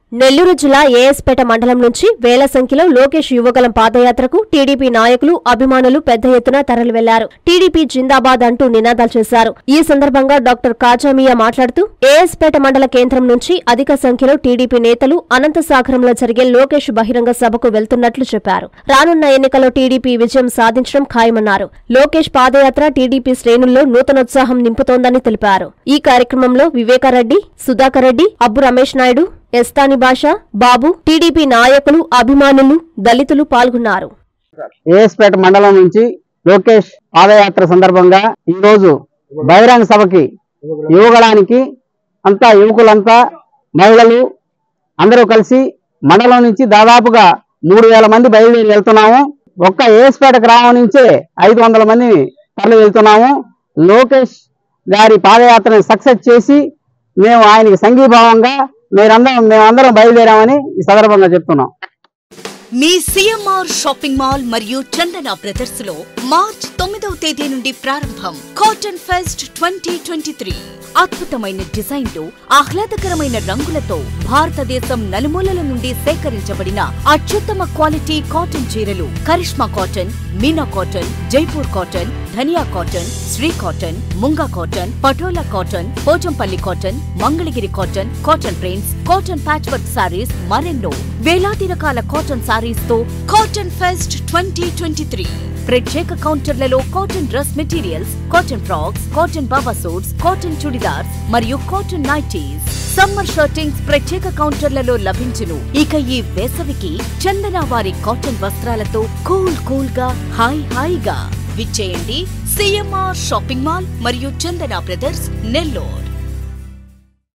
నెల్లూరు జిల్లా ఏఎస్పేట మండలం నుంచి వేల సంఖ్యలో లోకేష్ యువగలం పాదయాత్రకు టీడీపీ నాయకులు అభిమానులు పెద్ద ఎత్తున తరలి వెళ్లారు టీడీపీ జిందాబాద్ అంటూ నినాదాలు చేశారు ఈ సందర్భంగా డాక్టర్ కాజామియా మాట్లాడుతూ ఏఎస్పేట మండల కేంద్రం నుంచి అధిక సంఖ్యలో టీడీపీ నేతలు అనంతసాగరంలో జరిగే లోకేష్ బహిరంగ సభకు వెళ్తున్నట్లు చెప్పారు రానున్న ఎన్నికల్లో టీడీపీ విజయం సాధించడం ఖాయమన్నారు లోకేష్ పాదయాత్ర టీడీపీ శ్రేణుల్లో నూతనోత్సాహం నింపుతోందని తెలిపారు ఈ కార్యక్రమంలో వివేకారెడ్డి సుధాకర్ రెడ్డి అబ్బు రమేష్ నాయుడు ఎస్తాని భాష బాబు టీడీపీ నాయకులు అభిమానులు దళితులు పాల్గొన్నారు ఏఎస్పేట మండలం నుంచి లోకేష్ పాదయాత్ర సందర్భంగా ఈ రోజు బహిరంగ సభకి యువగడానికి అంతా యువకులంతా మహిళలు అందరూ కలిసి మండలం నుంచి దాదాపుగా మూడు వేల మంది బయలుదేరి వెళ్తున్నాము ఒక్క ఏఎస్పేట గ్రామం నుంచే ఐదు వందల మంది తరలి వెళ్తున్నాము లోకేష్ గారి పాదయాత్రని సక్సెస్ చేసి మేము ఆయనకి సంఘీభావంగా మీరందరం మేమందరం బయలుదేరామని ఈ సందర్భంగా చెప్తున్నాం మీ సిఎంఆర్ షాపింగ్ మాల్ మరియు చందన బ్రదర్స్ లో మార్చ్ తొమ్మిదవ తేదీ నుండి ప్రారంభం cotton fest twenty twenty three అద్భుతమైన డిజైన్లు ఆహ్లాదకరమైన రంగులతో భారతదేశం నలుమూలల నుండి సేకరించబడిన అత్యుత్తమ క్వాలిటీ కాటన్ చీరలు Karishma cotton Meena cotton Jaipur cotton Dhaniya cotton Shri cotton Munga cotton Patola cotton Pochampalli cotton Mangalagiri cotton cotton prints cotton patch work saris మరెన్నో వేలాది రకాల కాటన్ సారీస్ తో cotton fest twenty twenty three ప్రత్యేక కౌంటర్లలో cotton dress materials cotton frocks cotton baba suits cotton churidars మరియు cotton nighties summer shirtings ప్రత్యేక కౌంటర్లలో లభించును ఇక ఈ వేసవికి చందన వారి కాటన్ వస్త్రాలతో కూల్ కూల్ గా హాయ్ హాయిగా విచ్చేయండి సిఎంఆర్ షాపింగ్ మాల్ మరియు చందన బ్రదర్స్ నెల్లూరు